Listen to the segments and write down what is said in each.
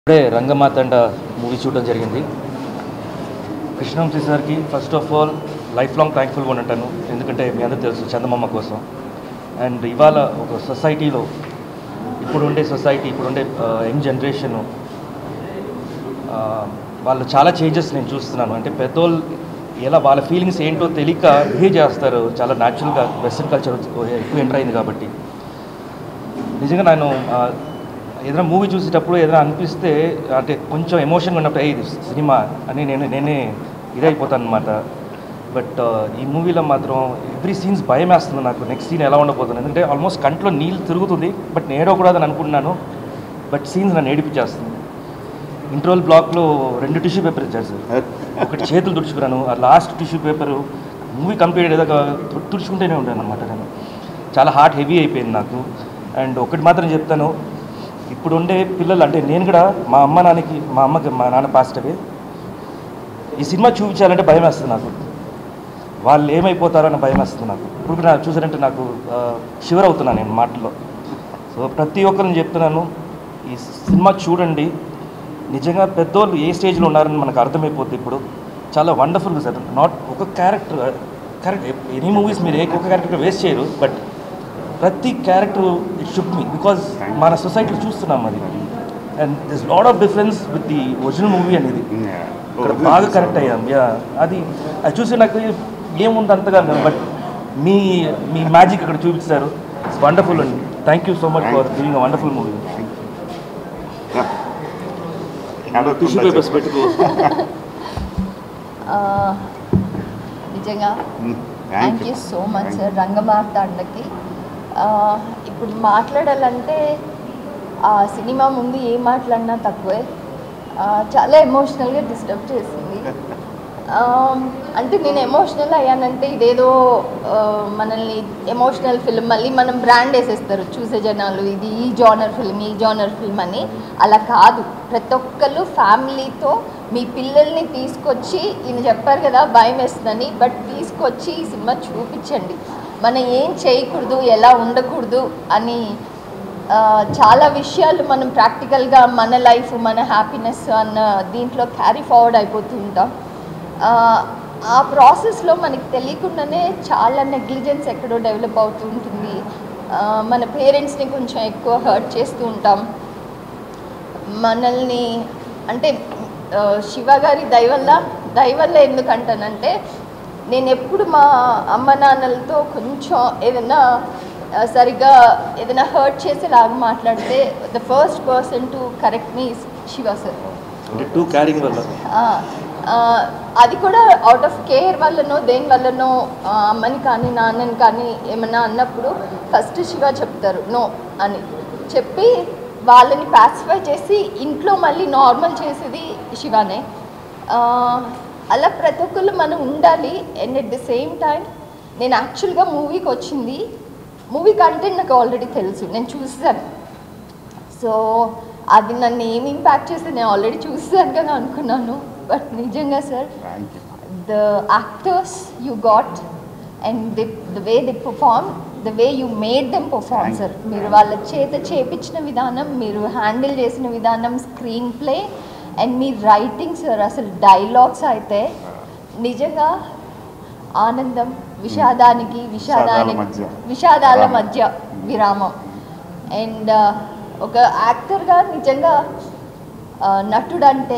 ఇప్పుడే రంగమాతండ మూవీ చూడడం జరిగింది కృష్ణవంశీ సార్కి first of all life long థ్యాంక్ఫుల్గా ఉంటాను ఎందుకంటే మీ అందరూ తెలుసు చందమామ కోసం అండ్ ఇవాళ ఒక సొసైటీలో ఇప్పుడు ఉండే సొసైటీ ఇప్పుడు ఉండే యంగ్ జనరేషను వాళ్ళు చాలా చేంజెస్ నేను చూస్తున్నాను అంటే పెద్దోళ్ళు ఎలా వాళ్ళ ఫీలింగ్స్ ఏంటో తెలియక బిహేవ్ చేస్తారు చాలా న్యాచురల్గా వెస్ట్రన్ కల్చర్ ఎక్కువ ఎంటర్ అయింది కాబట్టి నిజంగా నేను ఆ, ఏదైనా మూవీ చూసేటప్పుడు ఏదైనా అనిపిస్తే అంటే కొంచెం ఎమోషన్గా ఉన్నప్పుడు "ఏ, ఇది సినిమా అని నేను నేనే ఇదైపోతాను అనమాట బట్ ఈ మూవీలో మాత్రం ఎవ్రీ సీన్స్ భయం వేస్తుంది నాకు నెక్స్ట్ సీన్ ఎలా ఉండబోతుంది ఎందుకంటే ఆల్మోస్ట్ కంట్లో నీళ్ళు తిరుగుతుంది బట్ నేను ఏడవకూడదని అనుకుంటున్నాను బట్ సీన్స్ నన్ను ఏడిపించేస్తుంది ఇంట్రోల్ బ్లాక్లో రెండు టిష్యూ పేపర్ ఇచ్చారు సార్ ఒకటి చేతులు తుడుచుకున్నాను ఆ last tissue paper movie complete ఏదో తు- తుడుచుకుంటూనే ఉంటాను అనమాట నేను చాలా హార్ట్ హెవీ అయిపోయింది నాకు అండ్ ఒకటి మాత్రం చెప్తాను ఇప్పుడు ఉండే పిల్లలు అంటే నేను కూడా మా అమ్మ నాన్నకి మా అమ్మకి మా నాన్న పాస్ట్ అవే ఈ సినిమా చూపించాలంటే భయం వేస్తుంది నాకు వాళ్ళు ఏమైపోతారో అని భయం వేస్తుంది నాకు ఇప్పుడు కూడా నాకు చూసారంటే నాకు షివర్ అవుతున్నాను నేను మాటల్లో సో ప్రతి ఒక్కరిని చెప్తున్నాను ఈ సినిమా చూడండి నిజంగా పెద్దోళ్ళు ఏ స్టేజ్లో ఉన్నారని మనకు అర్థమైపోతుంది ఇప్పుడు చాలా వండర్ఫుల్ సార్ నాట్ ఒక క్యారెక్టర్ క్యారెక్టర్ ఎనీ మూవీస్ మీరు ఏ ఒక్క క్యారెక్టర్ వేస్ట్ చేయరు బట్ ప్రతి క్యారెక్టర్ ఇట్ షుడ్ మీ బికాజ్ మన సొసైటీలో చూస్తున్నాం అది and this lot of difference with the original movie అనేది ఇక్కడ బాగా కరెక్ట్ అయ్యాం యా అది అది చూసి నాకు ఏముంది అంతగా బట్ మీ మీ మ్యాజిక్ ఇక్కడ చూపించారు ఇట్స్ వండర్ఫుల్ అండి thank you so much for giving a wonderful movie tissue papers పెట్టుకో ఆ, నిజంగా thank you so much sir రంగమార్తాండకి ఆ, ఇప్పుడు మాట్లాడాలంటే ఆ సినిమా ముందు ఏం మాట్లాడినా తక్కువే ఆ, చాలా ఎమోషనల్గా డిస్టర్బ్ చేసింది ఆ, అంటే నేను ఎమోషనల్ అయ్యానంటే ఇదేదో ఆ, మనల్ని ఎమోషనల్ ఫిల్మ్ మళ్ళీ మనం బ్రాండ్ వేసేస్తారు చూసే జనాలు ఇది ఈ జానర్ ఫిల్మ్ ఈ జానర్ ఫిల్మ్ అని అలా కాదు ప్రతి ఒక్కళ్ళు ఫ్యామిలీతో మీ పిల్లల్ని తీసుకొచ్చి ఈయన చెప్పారు కదా భయం వేస్తుందని బట్ తీసుకొచ్చి ఈ సినిమా చూపించండి మనం ఏం చేయకూడదు ఎలా ఉండకూడదు అని ఆ, చాలా విషయాలు మనం ప్రాక్టికల్గా మన లైఫ్ మన హ్యాపీనెస్ అన్న దీంట్లో క్యారీ ఫార్వర్డ్ అయిపోతూ ఉంటాం ఆ, ఆ ప్రాసెస్లో మనకి తెలియకుండానే చాలా నెగ్లిజెన్స్ ఎక్కడో డెవలప్ అవుతూ ఉంటుంది ఆ, మన పేరెంట్స్ని కొంచెం ఎక్కువ హర్ట్ చేస్తూ ఉంటాం మనల్ని అంటే ఆ, శివ గారి దయవల్ల దయవల్ల ఎందుకంటానంటే నేను ఎప్పుడు మా అమ్మ నాన్నలతో కొంచెం ఏదైనా ఆ, సరిగ్గా ఏదైనా హర్ట్ చేసేలాగా మాట్లాడితే the first person to correct మీ శివ సార్ అంటే టూ క్యారింగ్ వల్ల ఆ, ఆ, అది కూడా అవుట్ ఆఫ్ కేర్ వల్లనో దేని వల్లనో ఆ, అమ్మని కానీ నాన్నని కానీ ఏమన్నా అన్నప్పుడు ఫస్ట్ శివ చెప్తారు నో అని చెప్పి వాళ్ళని పాసిఫై చేసి ఇంట్లో మళ్ళీ నార్మల్ చేసేది శివానే ఆ, అలా ప్రతి ఒక్కళ్ళు మనం ఉండాలి and at the same time నేను యాక్చువల్గా మూవీకి వచ్చింది మూవీ కంటెంట్ నాకు ఆల్రెడీ తెలుసు నేను చూసాను సో అది నన్ను ఏం ఇంపాక్ట్ చేస్తే నేను ఆల్రెడీ చూసాను కదా అనుకున్నాను బట్ నిజంగా sir the actors you got and the the way the perform the way you made them perform Thank sir మీరు వాళ్ళ చేత చేపించిన విధానం మీరు హ్యాండిల్ చేసిన విధానం స్క్రీన్ ప్లే అండ్ మీ రైటింగ్ సార్ అసలు డైలాగ్స్ అయితే నిజంగా ఆనందం విషాదానికి విషాదానికి మధ్య. విషాదాల విరామం. మధ్య విరామం అండ్ ఒక యాక్టర్గా నిజంగా ఆ, నటుడంటే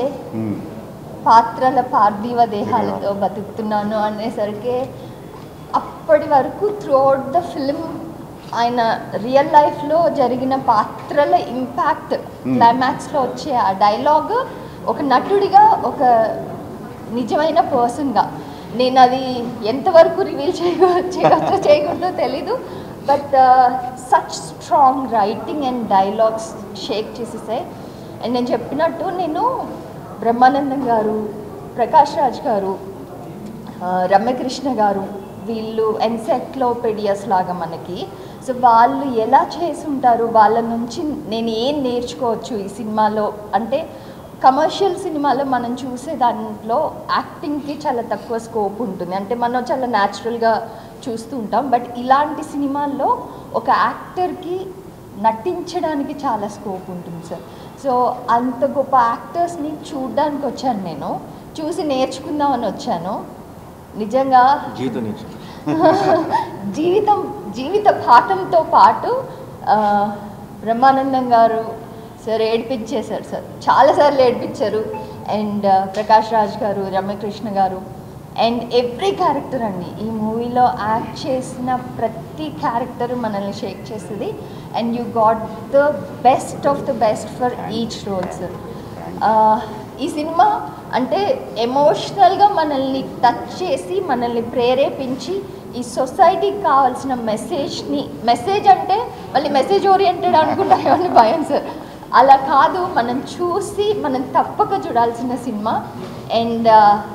పాత్రల పార్థివ దేహాలతో బతుకుతున్నాను అనేసరికి అప్పటి వరకు త్రూఅవుట్ ద ఫిల్మ్ ఆయన రియల్ లైఫ్లో జరిగిన పాత్రల ఇంపాక్ట్ క్లైమాక్స్లో వచ్చే ఆ డైలాగ్ ఒక నటుడిగా ఒక నిజమైన పర్సన్గా నేను అది ఎంతవరకు రివీల్ చేయగ చేయవచ్చో చేయకూడదో తెలీదు but such strong writing and dialogues shake చేసేసాయి అండ్ నేను చెప్పినట్టు నేను బ్రహ్మానందం గారు ప్రకాష్ రాజ్ గారు ఆ, రమ్యకృష్ణ గారు వీళ్ళు ఎన్సెక్లోపెడియస్ లాగా మనకి సో వాళ్ళు ఎలా చేసి ఉంటారు వాళ్ళ నుంచి నేను ఏం నేర్చుకోవచ్చు ఈ సినిమాలో అంటే కమర్షియల్ సినిమాలో మనం చూసే దాంట్లో యాక్టింగ్కి చాలా తక్కువ స్కోప్ ఉంటుంది అంటే మనం చాలా న్యాచురల్గా చూస్తూ ఉంటాం బట్ ఇలాంటి సినిమాల్లో ఒక యాక్టర్కి నటించడానికి చాలా స్కోప్ ఉంటుంది సార్ సో అంత గొప్ప యాక్టర్స్ని చూడడానికి వచ్చాను నేను చూసి నేర్చుకుందామని వచ్చాను నిజంగా జీవితం నుంచి జీవితం జీవిత పాఠంతో పాటు ఆ, బ్రహ్మానందం గారు సార్ ఏడిపించేశారు సార్ చాలాసార్లు ఏడిపించారు అండ్ ప్రకాష్ రాజ్ గారు రమ్యకృష్ణ గారు అండ్ ఎవ్రీ క్యారెక్టర్ అండి ఈ మూవీలో యాక్ట్ చేసిన ప్రతి క్యారెక్టర్ మనల్ని షేక్ చేస్తుంది and you got the best of the best for each role sir ఈ సినిమా అంటే ఎమోషనల్గా మనల్ని టచ్ చేసి మనల్ని ప్రేరేపించి ఈ సొసైటీకి కావాల్సిన మెసేజ్ని మెసేజ్ అంటే మళ్ళీ మెసేజ్ ఓరియంటెడ్ అనుకుంటామని భయం సార్ అలా కాదు మనం చూసి మనం తప్పక చూడాల్సిన సినిమా అండ్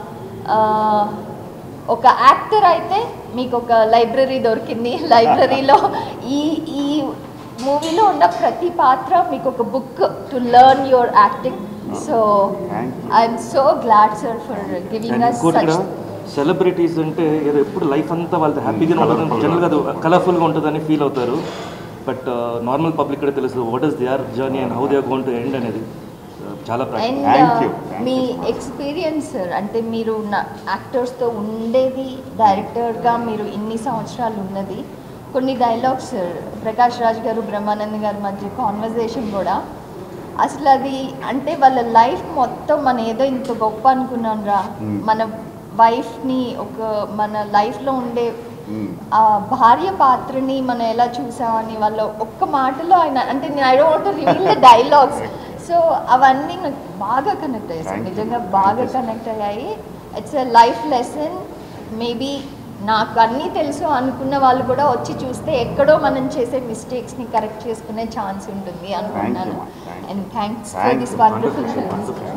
ఒక యాక్టర్ అయితే మీకు ఒక లైబ్రరీ దొరికింది లైబ్రరీలో ఈ ఈ మూవీలో ఉన్న ప్రతి పాత్ర మీకు ఒక book to learn your acting so Thank you. I'm so glad sir for giving and us ఇంకోటి సచ్ కూడా సెలబ్రిటీస్ అంటే ఏదో ఎప్పుడు లైఫ్ అంతా వాళ్ళతో హ్యాపీగా ఉంటుంది జనరల్గా అది కలర్ఫుల్గా ఉంటుందని ఫీల్ అవుతారు బట్ నార్మల్ పబ్లిక్ కూడా తెలుసు what is their journey and how they are gone to end అనేది uh, చాలా practical and Thank you. Thank మీ you so much. Experience sir అంటే మీరు యాక్టర్స్తో ఉండేది డైరెక్టర్గా మీరు ఇన్ని సంవత్సరాలు ఉన్నది కొన్ని డైలాగ్స్ సార్ ప్రకాష్ రాజ్ గారు బ్రహ్మానంద్ గారి మధ్య కాన్వర్జేషన్ కూడా అసలు అది అంటే వాళ్ళ లైఫ్ మొత్తం మన ఏదో ఇంత గొప్ప అనుకున్నాను రా Hmm. మన వైఫ్ని ఒక మన లైఫ్లో ఉండే Mm. ఆ భార్య పాత్రని మనం ఎలా చూసామని వాళ్ళ ఒక్క మాటలో ఆయన అంటే నేను I don't reveal the dialogues so అవన్నీ నాకు బాగా కనెక్ట్ అయ్యాయి సార్ Thank you. నిజంగా Thank బాగా you, sir. కనెక్ట్ అయ్యాయి it's a life lesson maybe నాకు అన్నీ తెలుసు అనుకున్న వాళ్ళు కూడా వచ్చి చూస్తే ఎక్కడో మనం చేసే మిస్టేక్స్ని కరెక్ట్ చేసుకునే ఛాన్స్ ఉంటుంది అనుకున్నాను ma'am. Thank you. And thanks for Thank this you. Wonderful Wonderful, film wonderful.